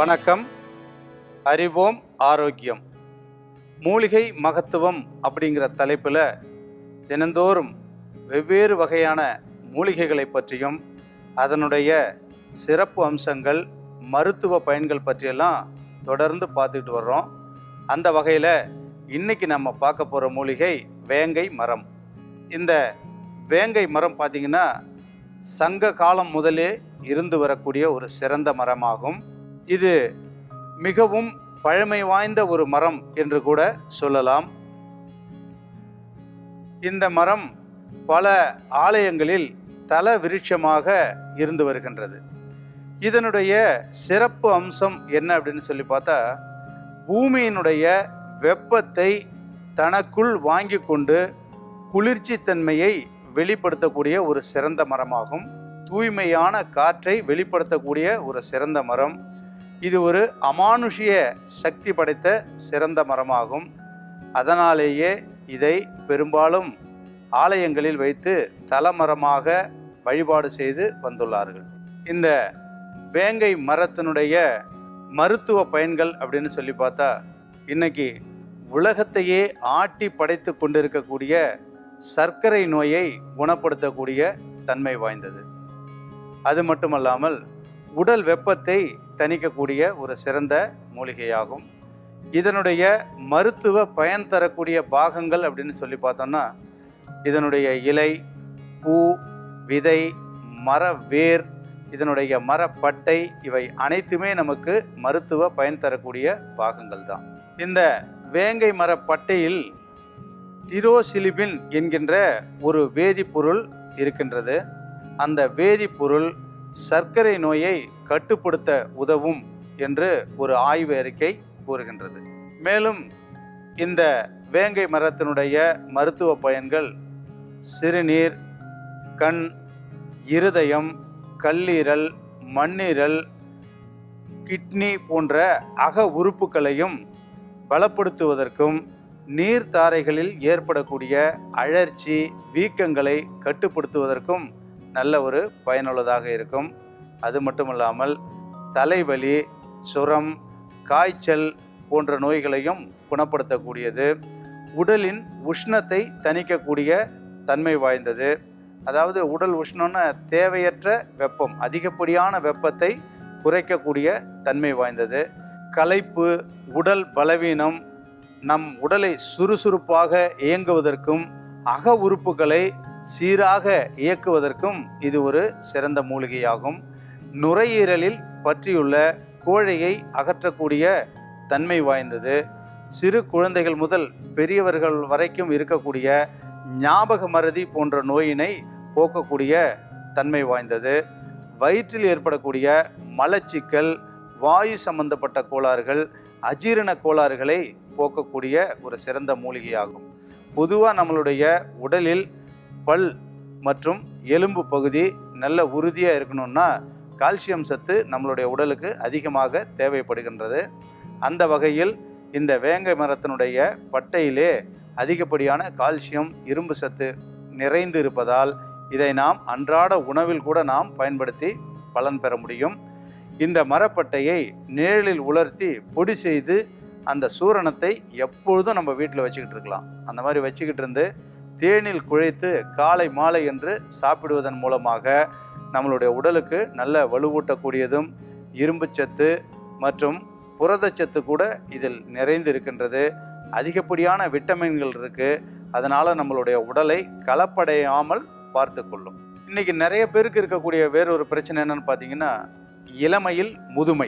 வணக்கம் அறிவோம் ஆரோக்கியம் மூலிகை மகத்துவம் அப்படிங்கிற தலைப்பில் தினந்தோறும் வெவ்வேறு வகையான மூலிகைகளை பற்றியும் அதனுடைய சிறப்பு அம்சங்கள் மருத்துவ பயன்கள் பற்றியெல்லாம் தொடர்ந்து பார்த்துக்கிட்டு வர்றோம் அந்த வகையில் இன்னைக்கு நம்ம பார்க்க போகிற மூலிகை வேங்கை மரம் இந்த வேங்கை மரம் பார்த்திங்கன்னா சங்க காலம் முதலே இருந்து வரக்கூடிய ஒரு சிறந்த மரமாகும் இது மிகவும் பழமை வாய்ந்த ஒரு மரம் என்று கூட சொல்லலாம் இந்த மரம் பல ஆலயங்களில் தல விருட்சமாக இருந்து வருகின்றது இதனுடைய சிறப்பு அம்சம் என்ன அப்படின்னு சொல்லி பார்த்தா பூமியினுடைய வெப்பத்தை தனக்குள் வாங்கி கொண்டு குளிர்ச்சி தன்மையை வெளிப்படுத்தக்கூடிய ஒரு சிறந்த மரமாகும் தூய்மையான காற்றை வெளிப்படுத்தக்கூடிய ஒரு சிறந்த மரம் இது ஒரு அமானுஷிய சக்தி படைத்த சிறந்த மரமாகும் அதனாலேயே இதை பெரும்பாலும் ஆலயங்களில் வைத்து தலமரமாக வழிபாடு செய்து வந்துள்ளார்கள் இந்த வேங்கை மரத்தினுடைய மருத்துவ பயன்கள் அப்படின்னு சொல்லி பார்த்தா இன்னைக்கு உலகத்தையே ஆட்டி படைத்து கொண்டிருக்கக்கூடிய சர்க்கரை நோயை குணப்படுத்தக்கூடிய தன்மை வாய்ந்தது அது மட்டுமல்லாமல் உடல் வெப்பத்தை தணிக்கக்கூடிய ஒரு சிறந்த மூலிகையாகும் இதனுடைய மருத்துவ பயன் தரக்கூடிய பாகங்கள் அப்படின்னு சொல்லி பார்த்தோம்னா இதனுடைய இலை பூ விதை மர வேர் இதனுடைய மரப்பட்டை இவை அனைத்துமே நமக்கு மருத்துவ பயன் தரக்கூடிய பாகங்கள் தான் இந்த வேங்கை மரப்பட்டையில் டிரோசிலிபின் என்கின்ற ஒரு வேதிப்பொருள் இருக்கின்றது அந்த வேதிப்பொருள் சர்க்கரை நோயை கட்டுப்படுத்த உதவும் என்று ஒரு ஆய்வு அறிக்கை கூறுகின்றது மேலும் இந்த வேங்கை மரத்தினுடைய மருத்துவ பயன்கள் சிறுநீர் கண் இருதயம் கல்லீரல் மண்ணீரல் கிட்னி போன்ற அக உறுப்புகளையும் பலப்படுத்துவதற்கும் நீர்த்தாரைகளில் ஏற்படக்கூடிய அழற்சி வீக்கங்களை கட்டுப்படுத்துவதற்கும் நல்ல ஒரு பயனுள்ளதாக இருக்கும் அது மட்டுமல்லாமல் தலைவலி சுரம் காய்ச்சல் போன்ற நோய்களையும் குணப்படுத்தக்கூடியது உடலின் உஷ்ணத்தை தணிக்கக்கூடிய தன்மை வாய்ந்தது அதாவது உடல் உஷ்ணம்னா தேவையற்ற வெப்பம் அதிகப்படியான வெப்பத்தை குறைக்கக்கூடிய தன்மை வாய்ந்தது களைப்பு உடல் பலவீனம் நம் உடலை சுறுசுறுப்பாக இயங்குவதற்கும் அக உறுப்புகளை சீராக இயக்குவதற்கும் இது ஒரு சிறந்த மூலிகையாகும் நுரையீரலில் பற்றியுள்ள கோழையை அகற்றக்கூடிய தன்மை வாய்ந்தது சிறு குழந்தைகள் முதல் பெரியவர்கள் வரைக்கும் இருக்கக்கூடிய ஞாபக மறதி போன்ற நோயினை போக்கக்கூடிய தன்மை வாய்ந்தது வயிற்றில் ஏற்படக்கூடிய மலச்சிக்கல் வாயு சம்பந்தப்பட்ட கோளாறுகள் அஜீரண கோளாறுகளை போக்கக்கூடிய ஒரு சிறந்த மூலிகையாகும் பொதுவாக நம்மளுடைய உடலில் பல் மற்றும் எலும்பு பகுதி நல்ல உறுதியாக இருக்கணும்னா கால்சியம் சத்து நம்மளுடைய உடலுக்கு அதிகமாக தேவைப்படுகின்றது அந்த வகையில் இந்த வேங்கை மரத்தினுடைய பட்டையிலே அதிகப்படியான கால்சியம் இரும்பு சத்து நிறைந்து இருப்பதால் இதை நாம் அன்றாட உணவில் கூட நாம் பயன்படுத்தி பலன் பெற முடியும் இந்த மரப்பட்டையை நிழலில் உலர்த்தி பொடி செய்து அந்த சூரணத்தை எப்பொழுதும் நம்ம வீட்டில் வச்சுக்கிட்டு இருக்கலாம் அந்த மாதிரி வச்சுக்கிட்டு இருந்து தேனில் குழைத்து காலை மாலை என்று சாப்பிடுவதன் மூலமாக நம்மளுடைய உடலுக்கு நல்ல வலுவூட்டக்கூடியதும் இரும்புச்சத்து மற்றும் புரதச்சத்து கூட இதில் நிறைந்து இருக்கின்றது அதிகப்படியான விட்டமின்கள் இருக்குது அதனால் நம்மளுடைய உடலை கலப்படையாமல் பார்த்து கொள்ளும் இன்றைக்கி நிறைய பேருக்கு இருக்கக்கூடிய வேறொரு பிரச்சனை என்னன்னு பார்த்தீங்கன்னா இளமையில் முதுமை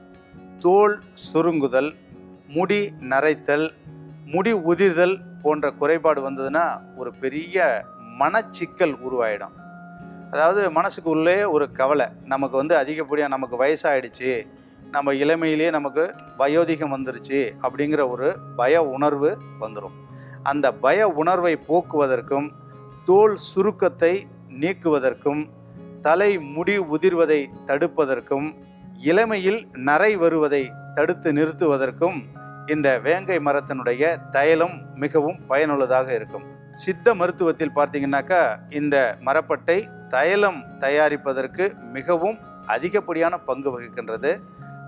தோல் சுருங்குதல் முடி நரைத்தல் முடி உதிர்தல் போன்ற குறைபாடு வந்ததுன்னா ஒரு பெரிய மனச்சிக்கல் உருவாயிடும் அதாவது மனசுக்கு உள்ளே ஒரு கவலை நமக்கு வந்து அதிகப்படியாக நமக்கு வயசாயிடுச்சு நம்ம இளமையிலே நமக்கு வயோதிகம் வந்துருச்சு அப்படிங்கிற ஒரு பய உணர்வு வந்துடும் அந்த பய உணர்வை போக்குவதற்கும் தோல் சுருக்கத்தை நீக்குவதற்கும் தலை முடி உதிர்வதை தடுப்பதற்கும் இளமையில் நரை வருவதை தடுத்து நிறுத்துவதற்கும் இந்த வேங்கை மரத்தினுடைய தைலம் மிகவும் பயனுள்ளதாக இருக்கும் சித்த மருத்துவத்தில் பார்த்தீங்கன்னாக்கா இந்த மரப்பட்டை தைலம் தயாரிப்பதற்கு மிகவும் அதிகப்படியான பங்கு வகிக்கின்றது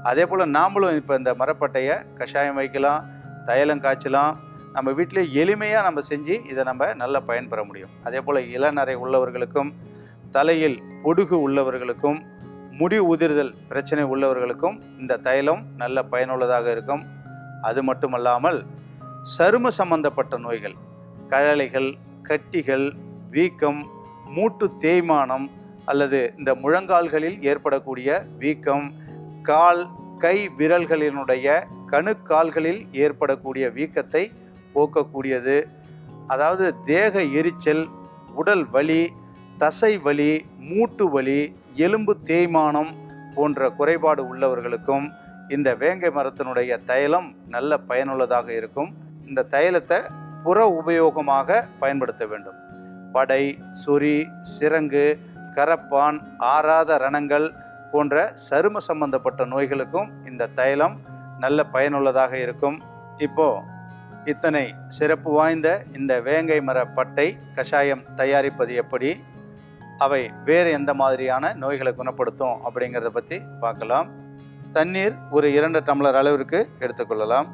அதே போல் நாமளும் இப்போ இந்த மரப்பட்டையை கஷாயம் வைக்கலாம் தைலம் காய்ச்சலாம் நம்ம வீட்டிலே எளிமையாக நம்ம செஞ்சு இதை நம்ம நல்லா பயன்பெற முடியும் அதே போல் இளநரை உள்ளவர்களுக்கும் தலையில் பொடுகு உள்ளவர்களுக்கும் முடி உதிர்தல் பிரச்சனை உள்ளவர்களுக்கும் இந்த தைலம் நல்ல பயனுள்ளதாக இருக்கும் அது மட்டுமல்லாமல் சரும சம்பந்தப்பட்ட நோய்கள் கழலைகள் கட்டிகள் வீக்கம் மூட்டு தேய்மானம் அல்லது இந்த முழங்கால்களில் ஏற்படக்கூடிய வீக்கம் கால் கை விரல்களினுடைய கணுக்கால்களில் ஏற்படக்கூடிய வீக்கத்தை போக்கக்கூடியது அதாவது தேக எரிச்சல் உடல் வலி தசை வலி மூட்டு வலி எலும்பு தேய்மானம் போன்ற குறைபாடு உள்ளவர்களுக்கும் இந்த வேங்கை மரத்தினுடைய தைலம் நல்ல பயனுள்ளதாக இருக்கும் இந்த தைலத்தை புற உபயோகமாக பயன்படுத்த வேண்டும் படை சொறி சிரங்கு கரப்பான் ஆறாத ரணங்கள் போன்ற சரும சம்பந்தப்பட்ட நோய்களுக்கும் இந்த தைலம் நல்ல பயனுள்ளதாக இருக்கும் இப்போ இத்தனை சிறப்பு வாய்ந்த இந்த வேங்கை மர பட்டை கஷாயம் தயாரிப்பது எப்படி அவை வேறு எந்த மாதிரியான நோய்களை குணப்படுத்தும் அப்படிங்கிறத பற்றி பார்க்கலாம் தண்ணீர் ஒரு இரண்டு டம்ளர் அளவிற்கு எடுத்துக்கொள்ளலாம்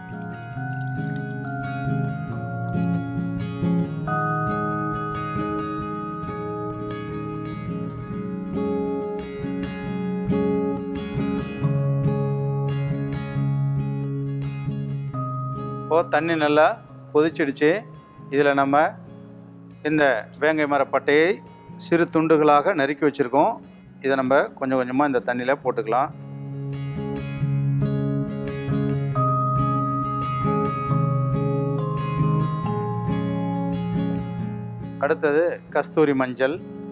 இப்போது தண்ணி நல்லா கொதிச்சிடுச்சு இதில் நம்ம இந்த வேங்கை மர பட்டையை சிறு துண்டுகளாக நறுக்கி வச்சுருக்கோம் இதை நம்ம கொஞ்சம் கொஞ்சமாக இந்த தண்ணியில் போட்டுக்கலாம் அடுத்தது கஸ்தூரி மஞ்சள்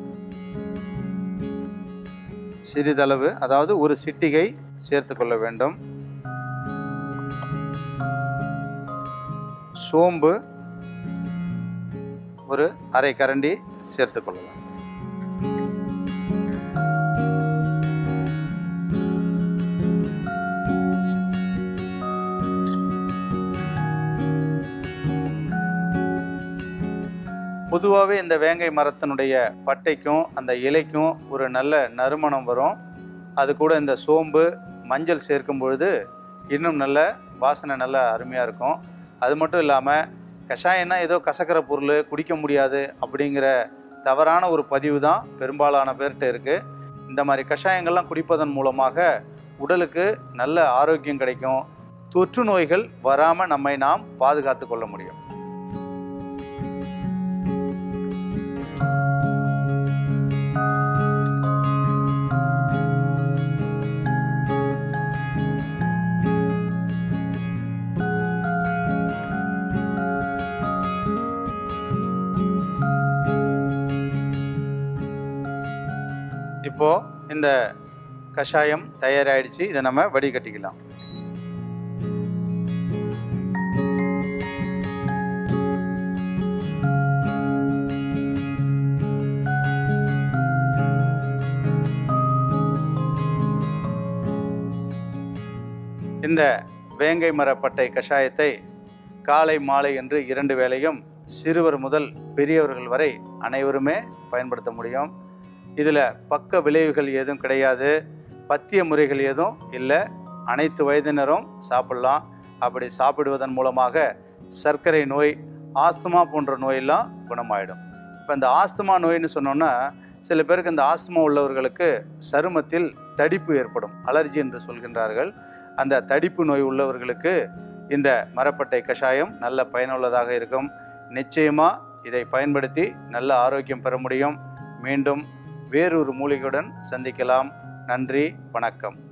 சிறிதளவு அதாவது ஒரு சிட்டிகை சேர்த்து கொள்ள வேண்டும் சோம்பு ஒரு அரை கரண்டி சேர்த்து கொள்ளலாம் பொதுவாகவே இந்த வேங்கை மரத்தினுடைய பட்டைக்கும் அந்த இலைக்கும் ஒரு நல்ல நறுமணம் வரும் அது கூட இந்த சோம்பு மஞ்சள் சேர்க்கும் பொழுது இன்னும் நல்ல வாசனை நல்ல அருமையாக இருக்கும் அது மட்டும் இல்லாமல் கஷாயம்னா ஏதோ கசக்கிற பொருள் குடிக்க முடியாது அப்படிங்கிற தவறான ஒரு பதிவு தான் பெரும்பாலான பேர்கிட்ட இருக்குது இந்த மாதிரி கஷாயங்கள்லாம் குடிப்பதன் மூலமாக உடலுக்கு நல்ல ஆரோக்கியம் கிடைக்கும் தொற்று நோய்கள் வராமல் நம்மை நாம் பாதுகாத்து கொள்ள முடியும் இப்போ இந்த கஷாயம் தயாராகிடுச்சு இதை நம்ம வடிகட்டிக்கலாம் இந்த வேங்கை மரப்பட்டை கஷாயத்தை காலை மாலை என்று இரண்டு வேளையும் சிறுவர் முதல் பெரியவர்கள் வரை அனைவருமே பயன்படுத்த முடியும் இதில் பக்க விளைவுகள் எதுவும் கிடையாது பத்திய முறைகள் எதுவும் இல்லை அனைத்து வயதினரும் சாப்பிடலாம் அப்படி சாப்பிடுவதன் மூலமாக சர்க்கரை நோய் ஆஸ்துமா போன்ற நோயெல்லாம் குணமாயிடும் இப்போ இந்த ஆஸ்துமா நோயின்னு சொன்னோன்னா சில பேருக்கு இந்த ஆஸ்துமா உள்ளவர்களுக்கு சருமத்தில் தடிப்பு ஏற்படும் அலர்ஜி என்று சொல்கின்றார்கள் அந்த தடிப்பு நோய் உள்ளவர்களுக்கு இந்த மரப்பட்டை கஷாயம் நல்ல பயனுள்ளதாக இருக்கும் நிச்சயமாக இதை பயன்படுத்தி நல்ல ஆரோக்கியம் பெற முடியும் மீண்டும் வேறொரு மூலிகையுடன் சந்திக்கலாம் நன்றி வணக்கம்